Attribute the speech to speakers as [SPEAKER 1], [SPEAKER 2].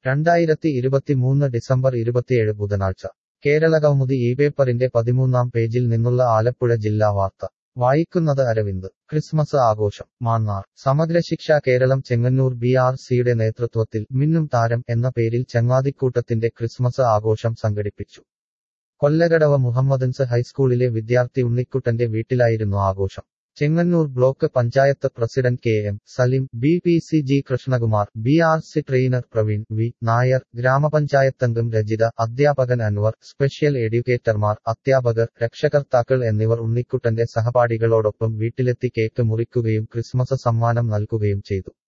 [SPEAKER 1] രണ്ടായിരത്തി ഇരുപത്തിമൂന്ന് ഡിസംബർ ഇരുപത്തിയേഴ് ബുധനാഴ്ച കേരളകൗമുദി ഈ പേപ്പറിന്റെ പതിമൂന്നാം പേജിൽ നിന്നുള്ള ആലപ്പുഴ ജില്ലാ വാർത്ത വായിക്കുന്നത് അരവിന്ദ് ക്രിസ്മസ് ആഘോഷം മാന്നാർ സമഗ്രശിക്ഷ കേരളം ചെങ്ങന്നൂർ ബി ആർ സിയുടെ നേതൃത്വത്തിൽ മിന്നും താരം എന്ന പേരിൽ ചങ്ങാതിക്കൂട്ടത്തിന്റെ ക്രിസ്മസ് ആഘോഷം സംഘടിപ്പിച്ചു കൊല്ലകടവ മുഹമ്മദൻസ് ഹൈസ്കൂളിലെ വിദ്യാർത്ഥി ഉണ്ണിക്കുട്ടന്റെ വീട്ടിലായിരുന്നു ആഘോഷം Chengannur block panchayat president K M Salim B P C G Krishnakumar B R C trainer Praveen V Nair ഗ്രാമപഞ്ചായത്തംഗം രജിത അധ്യാപകൻ അൻവർ സ്പെഷ്യൽ എഡ്യൂക്കേറ്റർമാർ അധ്യാപകർ രക്ഷകർത്താക്കൾ എന്നിവർ ഉണ്ണിക്കുട്ടന്റെ സഹപാഠികളോടൊപ്പം വീട്ടിലെത്തി കേക്ക് മുറിക്കുകയും ക്രിസ്മസ് സമ്മാനം നൽകുകയും ചെയ്തു